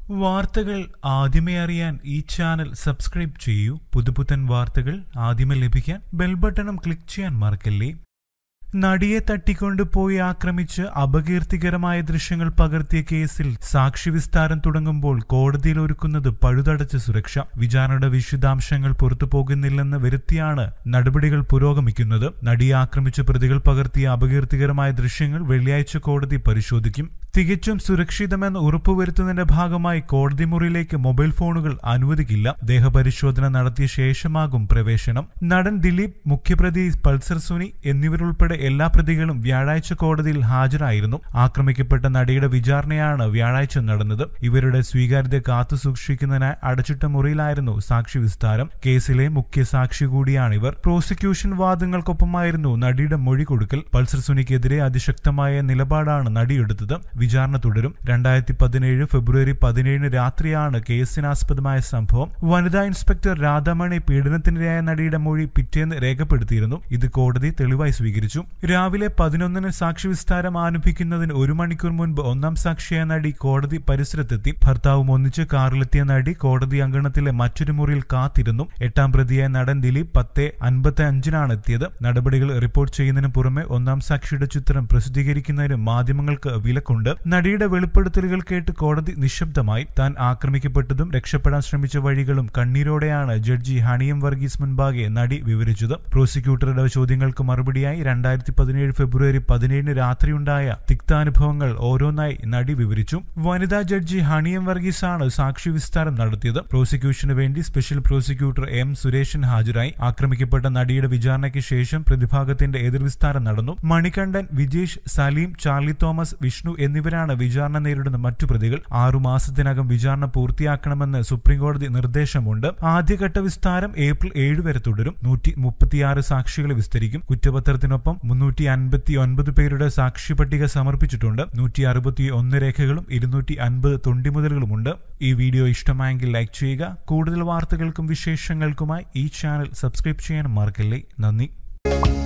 വാർത്തകൾ ആദ്യമേ അറിയാൻ ഈ ചാനൽ സബ്സ്ക്രൈബ് ചെയ്യൂ പുതുപുത്തൻ വാർത്തകൾ ആദ്യമേ ലഭിക്കാൻ ബെൽ ബട്ടണും ക്ലിക്ക് ചെയ്യാൻ മറക്കല്ലേ നടിയെ തട്ടിക്കൊണ്ടുപോയി ആക്രമിച്ച് അപകീർത്തികരമായ ദൃശ്യങ്ങൾ പകർത്തിയ കേസിൽ സാക്ഷി വിസ്താരം തുടങ്ങുമ്പോൾ കോടതിയിൽ ഒരുക്കുന്നത് പഴുതടച്ച സുരക്ഷ വിചാരണയുടെ വിശദാംശങ്ങൾ പുറത്തു പോകുന്നില്ലെന്ന് വരുത്തിയാണ് നടപടികൾ പുരോഗമിക്കുന്നത് നടിയെ ആക്രമിച്ച പ്രതികൾ പകർത്തിയ അപകീർത്തികരമായ ദൃശ്യങ്ങൾ വെള്ളിയാഴ്ച കോടതി പരിശോധിക്കും തികച്ചും സുരക്ഷിതമെന്ന് ഉറപ്പുവരുത്തുന്നതിന്റെ ഭാഗമായി കോടതി മുറിയിലേക്ക് മൊബൈൽ ഫോണുകൾ അനുവദിക്കില്ല ദേഹപരിശോധന നടത്തിയ ശേഷമാകും പ്രവേശനം നടൻ ദിലീപ് മുഖ്യപ്രതി പൾസർ സുനി എന്നിവരുൾപ്പെടെ എല്ലാ പ്രതികളും വ്യാഴാഴ്ച കോടതിയിൽ ഹാജരായിരുന്നു ആക്രമിക്കപ്പെട്ട നടിയുടെ വിചാരണയാണ് വ്യാഴാഴ്ച നടന്നത് ഇവരുടെ സ്വീകാര്യത കാത്തു സൂക്ഷിക്കുന്നതിനായി അടച്ചിട്ട മുറിയിലായിരുന്നു സാക്ഷി വിസ്താരം കേസിലെ മുഖ്യ സാക്ഷി കൂടിയാണ് ഇവർ പ്രോസിക്യൂഷൻ വാദങ്ങൾക്കൊപ്പമായിരുന്നു നടിയുടെ മൊഴി കൊടുക്കൽ പൾസർ സുനിക്കെതിരെ അതിശക്തമായ നിലപാടാണ് നടിയെടുത്തത് വിചാരണ തുടരും രണ്ടായിരത്തി പതിനേഴ് ഫെബ്രുവരി പതിനേഴിന് രാത്രിയാണ് കേസിനാസ്പദമായ സംഭവം വനിതാ ഇൻസ്പെക്ടർ രാധാമണി പീഡനത്തിനിരയായ നടിയുടെ മൊഴി പിറ്റേന്ന് രേഖപ്പെടുത്തിയിരുന്നു ഇത് കോടതി തെളിവായി സ്വീകരിച്ചു രാവിലെ പതിനൊന്നിന് സാക്ഷി വിസ്താരം ആരംഭിക്കുന്നതിന് ഒരു മണിക്കൂർ മുൻപ് ഒന്നാം സാക്ഷിയായ നടി കോടതി പരിസരത്തെത്തി ഭർത്താവും ഒന്നിച്ച് കാറിലെത്തിയ നടി കോടതി അങ്കണത്തിലെ മറ്റൊരു മുറിയിൽ കാത്തിരുന്നു എട്ടാം പ്രതിയായ നടൻ ദിലീപ് പത്ത് അൻപത്തി അഞ്ചിനാണ് എത്തിയത് നടപടികൾ റിപ്പോർട്ട് ചെയ്യുന്നതിന് പുറമെ ഒന്നാം സാക്ഷിയുടെ ചിത്രം പ്രസിദ്ധീകരിക്കുന്നതിന് മാധ്യമങ്ങൾക്ക് വിലക്കുണ്ട് നടിയുടെ വെളിപ്പെടുത്തലുകൾ കേട്ട് കോടതി നിശബ്ദമായി താൻ ആക്രമിക്കപ്പെട്ടതും രക്ഷപ്പെടാൻ ശ്രമിച്ച വഴികളും കണ്ണീരോടെയാണ് ജഡ്ജി ഹണിയം വർഗീസ് മുൻപാകെ നടി വിവരിച്ചത് പ്രോസിക്യൂട്ടറുടെ ചോദ്യങ്ങൾക്ക് മറുപടിയായി രണ്ടായിരത്തി പതിനേഴ് ഫെബ്രുവരി പതിനേഴിന് രാത്രിയുണ്ടായ തിക്താനുഭവങ്ങൾ ഓരോന്നായി നടി വിവരിച്ചു വനിതാ ജഡ്ജി ഹണിയം വർഗീസ് ആണ് സാക്ഷി വിസ്താരം നടത്തിയത് പ്രോസിക്യൂഷന് വേണ്ടി സ്പെഷ്യൽ പ്രോസിക്യൂട്ടർ എം സുരേഷൻ ഹാജരായി ആക്രമിക്കപ്പെട്ട നടിയുടെ വിചാരണയ്ക്ക് ശേഷം പ്രതിഭാഗത്തിന്റെ എതിർവിസ്താരം നടന്നു മണികണ്ഠൻ വിജേഷ് സലീം ചാർലി തോമസ് വിഷ്ണു എന്നിവരാണ് വിചാരണ നേരിടുന്ന മറ്റു പ്രതികൾ ആറു മാസത്തിനകം വിചാരണ പൂർത്തിയാക്കണമെന്ന് സുപ്രീംകോടതി നിർദ്ദേശമുണ്ട് ആദ്യഘട്ട വിസ്താരം ഏപ്രിൽ ഏഴ് വരെ തുടരും നൂറ്റി മുപ്പത്തിയാറ് സാക്ഷികളെ വിസ്തരിക്കും കുറ്റപത്രത്തിനൊപ്പം മുന്നൂറ്റി അൻപത്തി ഒൻപത് പേരുടെ സാക്ഷി പട്ടിക സമർപ്പിച്ചിട്ടുണ്ട് നൂറ്റി അറുപത്തി ഒന്ന് രേഖകളും ഇരുന്നൂറ്റി അൻപത് തൊണ്ടിമുതലുകളുമുണ്ട് ഈ വീഡിയോ ഇഷ്ടമായെങ്കിൽ ലൈക്ക് ചെയ്യുക കൂടുതൽ വാർത്തകൾക്കും വിശേഷങ്ങൾക്കുമായി ഈ ചാനൽ സബ്സ്ക്രൈബ് ചെയ്യാൻ മറക്കല്ലേ നന്ദി